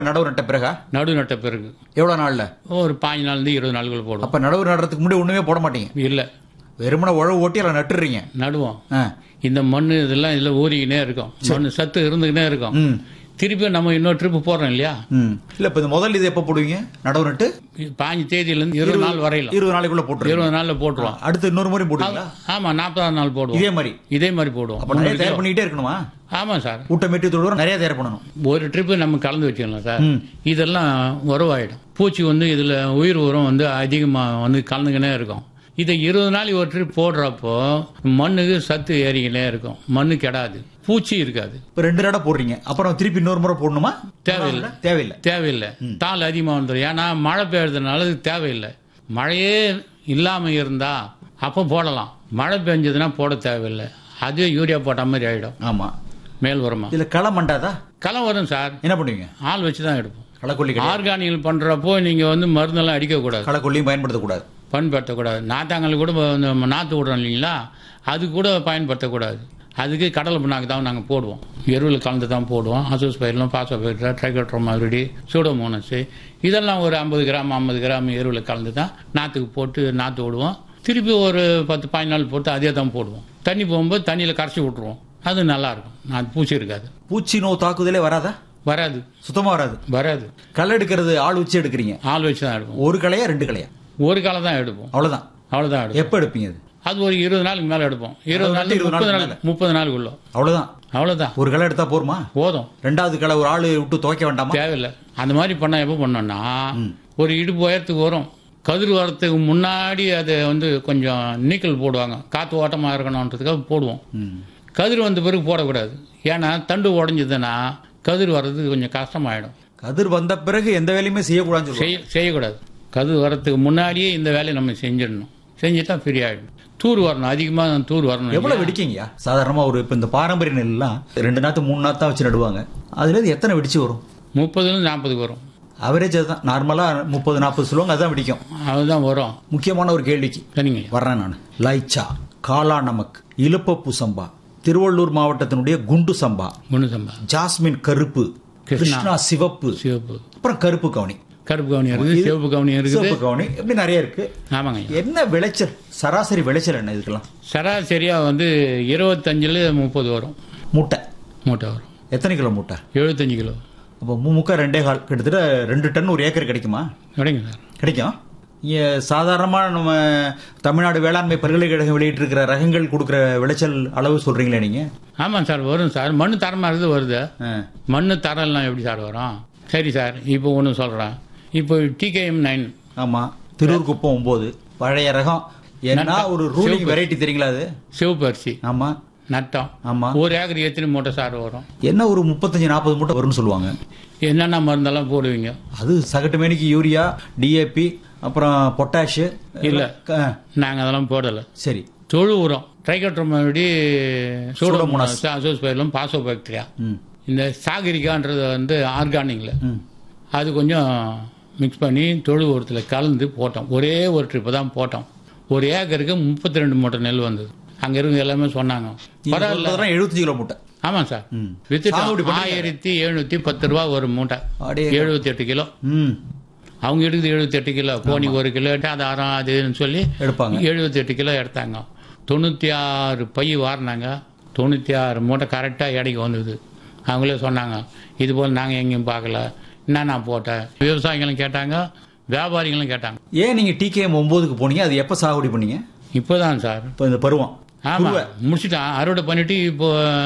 நடவு நட்ட பிறகா நடு நட்ட பிறகு எவ்வளவு நாள்ல ஒரு பாஞ்சு நாள்லேருந்து இருபது நாளுக்குள்ள போடுவோம் அப்ப நடவு நடுறதுக்கு முன்னாடி ஒண்ணுமே போட மாட்டீங்க இல்லை வெறுமனை உழவு ஓட்டி அதில் நட்டுறீங்க நடுவோம் ஆ. இந்த மண் இதெல்லாம் இதில் ஊறிக்கினே இருக்கும் மண் சத்து இருந்துக்கினே இருக்கும் ம் திருப்பி நம்ம இன்னொரு ட்ரிப்பு போடுறோம் இல்லையா ம் இல்ல இப்ப இந்த முதல் இது எப்ப போடுவீங்க நடவு நட்டு பாஞ்சு தேதியிலேருந்து இருபது நாள் வரையிலும் இருபது நாளைக்குள்ள போட்டுருவீங்க இருபது நாளில் போட்டுருவோம் அடுத்து இன்னொரு முறை போடுவீங்களா ஆமாம் நாற்பதாம் நாள் போடுவோம் இதே மாதிரி இதே மாதிரி போடுவோம் அப்ப நிறைய தயார் பண்ணிக்கிட்டே இருக்கணுமா ஆமாம் சார் ஊட்டமேட்டு தொழுவரம் நிறைய தயார் பண்ணணும் ஒரு ட்ரிப்பு நம்ம கலந்து வச்சுக்கலாம் சார் ம். இதெல்லாம் உறவாயிடும் பூச்சி வந்து இதில் உயிர் உரம் வந்து அதிகமாக வந்து கலந்துக்கினே இருக்கும் இதை இருபது நாள் ஒரு ட்ரிப் போடுறப்போ மண்ணுக்கு சத்து ஏறிக்கினே இருக்கும் மண்ணு கெடாது பூச்சி இருக்காது இப்ப ரெண்டு நடை போடுறீங்க அப்புறம் திருப்பி இன்னொரு முறை போடணுமா தேவையில்லை. தேவையில்லை தேவையில்லை தாள் அதிகமாக வந்துடும் ஏன்னா மழை பெய்யறதுனால இது தேவையில்லை மழையே இல்லாமல் இருந்தா அப்போ போடலாம் மழை பெஞ்சதுன்னா போட தேவையில்லை அதுவே யூரியா போட்ட மாதிரி ஆயிடும் ஆமா மேல் உரமா இதுல களை மண்டாதா களை வரும் சார் என்ன பண்ணுவீங்க ஆள் வச்சு தான் எடுப்போம் களைக்கொல்லி கிடையாது. ஆர்கானிக் பண்றப்போ நீங்க வந்து மருந்தெல்லாம் அடிக்கக்கூடாது களைக்கொல்லியும் பயன்படுத்தக்கூடாது பயன்படுத்தக்கூடாது நாத்தாங்கல் கூட இந்த நாற்று விடுறோம் இல்லைங்களா அது கூட பயன்படுத்தக்கூடாது அதுக்கு கடலை புண்ணாக்கு தான் நாங்கள் போடுவோம் எருவில் கலந்து தான் போடுவோம் அசோஸ் பயிரெலாம் பாசோ பயிர் ட்ரைகோட்ரோமாவிடி சூடோமோனஸ் இதெல்லாம் ஒரு ஐம்பது கிராம் ஐம்பது கிராம் எருவில் கலந்து தான் நாற்றுக்கு போட்டு நாற்று விடுவோம் திருப்பி ஒரு பத்து பதினஞ்சு நாள் போட்டு அதே தான் போடுவோம் தண்ணி போகும்போது தண்ணியில் கரைச்சி விட்ருவோம் அது நல்லா இருக்கும் நான் பூச்சி இருக்காது பூச்சி நோய் தாக்குதலே வராதா வராது சுத்தமா வராது வராது களை எடுக்கிறது ஆள் வச்சு எடுக்கிறீங்க ஆள் வச்சு தான் எடுப்போம் ஒரு களையா ரெண்டு களையா ஒரு காலை தான் எடுப்போம் அவ்வளவுதான் அவ்வளோதான் எடுப்போம் எப்ப எடுப்பீங்க அது அது ஒரு இருபது நாளுக்கு மேலே எடுப்போம் இருபது நாள் இருபது முப்பது நாளுக்கு நாள் முப்பது நாளுக்குள்ள அவ்வளவுதான் அவ்வளோதான் ஒரு களை எடுத்தா போருமா போதும் ரெண்டாவது களை ஒரு ஆள் விட்டு துவைக்க வேண்டாமா தேவையில்லை அந்த மாதிரி பண்ணா எப்போ பண்ணோம்னா ஒரு இடுப்பு உயரத்துக்கு வரும் கதிர் வரத்துக்கு முன்னாடி அதை வந்து கொஞ்சம் நீக்கல் போடுவாங்க காற்று ஓட்டமாக இருக்கணுன்றதுக்காக போடுவோம் ம். கதிர் வந்த பிறகு போடக்கூடாது ஏன்னா தண்டு உடஞ்சதுன்னா கதிர் வர்றதுக்கு கொஞ்சம் கஷ்டமாயிடும் கதிர் வந்த பிறகு எந்த வேலையுமே செய்யக்கூடாதுன்னு சொல்லுவாங்க செய்ய செய்யக்கூடாது கதிர் வரத்துக்கு முன்னாடியே இந்த வேலையை நம்ம செஞ்சிடணும் செஞ்சுட்டா ஃப்ரீ ஆகிடும் தூர் வரணும் அதிகமாக தூர் வரணும் எவ்வளவு வெடிக்கீங்கயா சாதாரணமா ஒரு இப்ப இந்த பாரம்பரிய நெல்லாம் ரெண்டு நாத்து மூணு நாத்தா வச்சு நடுவாங்க அதுல இருந்து எத்தனை வெடிச்சு வரும் முப்பதுலேருந்து நாற்பதுக்கு வரும் அவரேஜ் அதுதான் நார்மலா முப்பது நாற்பது சொல்லுவாங்க அதுதான் வெடிக்கும் அதுதான் வரும் முக்கியமான ஒரு கேள்விக்கு சரிங்க வர்றேன் நான் லைச்சா காளா நமக் இலுப்பப்பூ சம்பா திருவள்ளூர் மாவட்டத்தினுடைய குண்டு சம்பா குண்டு சம்பா ஜாஸ்மின் கருப்பு கிருஷ்ணா. கிருஷ்ணா சிவப்பு சிவப்பு அப்புறம் கருப்பு கவுனி கருப்பு கவுனி இருக்குது சிவப்பு கவுனி இருக்குது சிவப்பு கவுனி இப்படி நிறைய இருக்கு ஆமாங்க ஐயா. என்ன விளைச்சல் சராசரி விளைச்சல் என்ன இதுக்கெல்லாம் சராசரியா வந்து இருபத்தஞ்சில் முப்பது வரும் மூட்டை மூட்டை வரும் எத்தனை கிலோ மூட்டை எழுபத்தஞ்சு கிலோ அப்போ முக்கா ரெண்டே கால் கிட்டத்தட்ட ரெண்டு டன் ஒரு ஏக்கர் கிடைக்குமா கிடைங்க சார் கிடைக்கும் இங்க சாதாரணமா நம்ம தமிழ்நாடு வேளாண்மை பல்கலைக்கழகம் வெளியிட்டு இருக்கிற ரகங்கள் கொடுக்குற விளைச்சல் அளவு சொல்றீங்களே நீங்க ஆமாம் சார் வரும் சார் மண்ணு தரமாக இருக்குது வருது ஆ. மண்ணு தரம்லாம் எப்படி சார் வரும் சரி சார் இப்போ ஒன்று சொல்கிறேன் இப்போ டிகேஎம் நைன் ஆமா திருவூர் குப்பம் ஒன்பது பழைய ரகம் என்ன நட்டா. ஒரு ரூலிங் சிவப்பு. வெரைட்டி தெரியுங்களா அது சிவப்பு அரிசி ஆமா நட்டம் ஆமா ஒரு ஏக்கர் எத்தனை மூட்டை சார் வரும் என்ன ஒரு முப்பத்தஞ்சு நாற்பது மூட்டை வரும்னு சொல்லுவாங்க என்னென்ன மருந்தெல்லாம் போடுவீங்க அது சகட்டு மேனிக்கு யூரியா டிஏபி அப்புறம் பொட்டாஷ் இல்ல. ஆ, நாங்கள் அதெல்லாம் போடலை சரி தொழு உரம் ட்ரைகோட்ரோமடி சூடோமோனாஸ். சூடோமோனாஸ் அசோஸ் பயிலும் பாசோ பாக்டீரியா ம் இந்த சாகரிக்கான்றது வந்து ஆர்கானிக்கில் ம் அது கொஞ்சம் மிக்ஸ் பண்ணி தொழு உரத்தில் கலந்து போட்டோம் ஒரே ஒரு ட்ரிப்பு தான் போட்டோம் ஒரு ஏக்கருக்கு முப்பத்தி ரெண்டு மூட்டை நெல் வந்தது அங்கே இருந்து எல்லாமே சொன்னாங்க பரவாயில்ல எழுபத்தஞ்சு கிலோ மூட்டை ஆமாம் சார் ம். சாகுபடி வித்துட்டோம் பண்ணிருக்காங்க. ஆயிரத்தி எழுநூற்றி பத்து ரூபா ஒரு மூட்டை அடே. எழுபத்தி எட்டு கிலோ ம் அவங்க எடுக்குது எழுபத்தி எட்டு கிலோ கோணி ஒரு கிலோ அது அறம் அதுன்னு சொல்லி எடுப்பாங்க எழுபத்தி எட்டு கிலோ எடுத்தாங்க தொண்ணூற்றி ஆறு பை வாரினாங்க தொண்ணூற்றி ஆறு மூட்டை கரெக்டாக எடைக்கு வந்தது அவங்களே சொன்னாங்க இது போல் நாங்கள் எங்கேயும் பார்க்கல என்ன நான் போட்டேன் விவசாயிகளும் கேட்டாங்க வியாபாரிகளும் கேட்டாங்க ஏன் நீங்க டிகேஎம் ஒன்பதுக்கு போனீங்க அது எப்ப சாகுபடி பண்ணீங்க இப்போதான் சார் இப்போ இந்த பருவம் ஆமாம் குருவை. முடிச்சுட்டான் அறுவடை பண்ணிட்டு இப்போ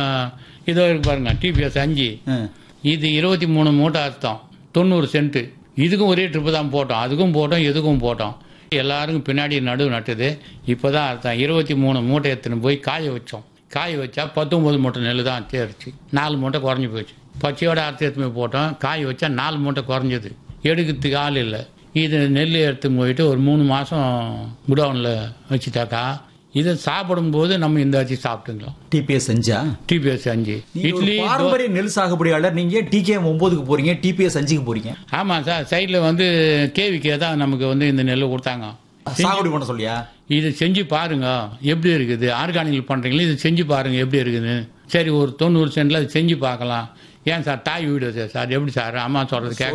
இதோ இருக்கு பாருங்க டிபிஎஸ் அஞ்சு ஆ. இது இருபத்தி மூணு மூட்டை அர்த்தம் தொண்ணூறு சென்ட்டு இதுக்கும் ஒரே ட்ரிப்பு தான் போட்டோம் அதுக்கும் போட்டோம் இதுக்கும் போட்டோம் எல்லாருக்கும் பின்னாடி நடுவு நட்டுது இப்போதான் அர்த்தம் இருபத்தி மூணு மூட்டை எடுத்துன்னு போய் காய வச்சோம் காய வச்சா பத்தொன்பது மூட்டை நெல் தான் தேர்ச்சி நாலு மூட்டை குறைஞ்சி போச்சு பச்சையோட அறுத்து எடுத்து போய் போட்டோம் காய வச்சா நாலு மூட்டை குறைஞ்சது எடுக்கிறதுக்கு ஆள் இல்லை இது நெல் எடுத்து போயிட்டு ஒரு மூணு மாதம் குடவுனில் வச்சுட்டாக்கா இதை சாப்பிடும்போது நம்ம இந்த அரிசி சாப்பிட்டுக்கலாம் டிபிஎஸ் அஞ்சா டிபிஎஸ் அஞ்சு நீங்க ஒரு இட்லி பாரம்பரிய நெல் சாகுபடியாளர் நீங்க டிகேஎம் ஒன்பதுக்கு போறீங்க டிபிஎஸ் அஞ்சுக்கு போறீங்க ஆமாம் சார் சைடில் வந்து கேவிக்கே தான் நமக்கு வந்து இந்த நெல் கொடுத்தாங்க சாகுபடி பண்ண சொல்லியா இது செஞ்சு பாருங்க எப்படி இருக்குது ஆர்கானிக் பண்ணுறீங்களா இது செஞ்சு பாருங்க எப்படி இருக்குதுன்னு சரி ஒரு தொண்ணூறு சென்டில் அது செஞ்சு பார்க்கலாம் ஏன் சார் தாய் வீடு அது சார் எப்படி சார் அம்மா சொல்றது கேட்க